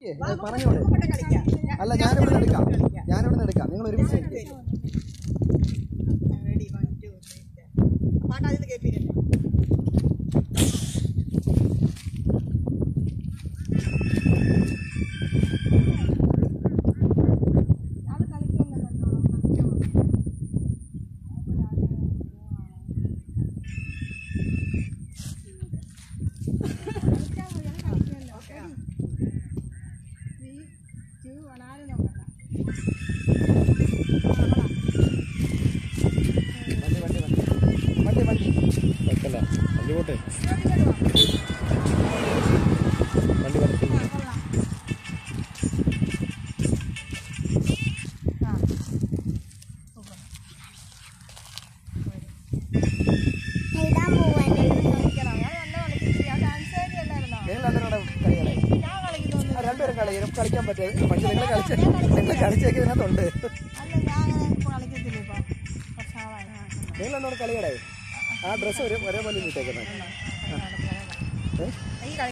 പറഞ്ഞോളൂ അല്ല ഞാനിവിടെ നിന്ന് എടുക്കാം ഞാനിവിടെ നിന്ന് എടുക്കാം നിങ്ങൾ ഒരുമിച്ച് എനിക്ക് പാട്ടാതിന്ന് കേൾപ്പിരുന്നു വണ്ടി വണ്ടി വണ്ടി വണ്ടി വണ്ടി വെക്കല്ല വണ്ടി പോട്ടെ വണ്ടി വരത്തി എഴുതാൻ പോവാൻ നിങ്ങൾ രണ്ടുപേരുടെ കളികളെ ആ, രണ്ടുപേരും കളി എനിക്ക് കളിക്കാൻ പറ്റില്ല പക്ഷെ നിങ്ങൾ കളിച്ച നിങ്ങൾ കളിച്ചേക്ക് ഇതിനകത്തുണ്ട് നിങ്ങൾ രണ്ടോട് കളികളെ ആ ഡ്രസ്സ് ഒരേ ഒരേപോലെ ഇട്ടേക്കുന്നത് ഈ കളി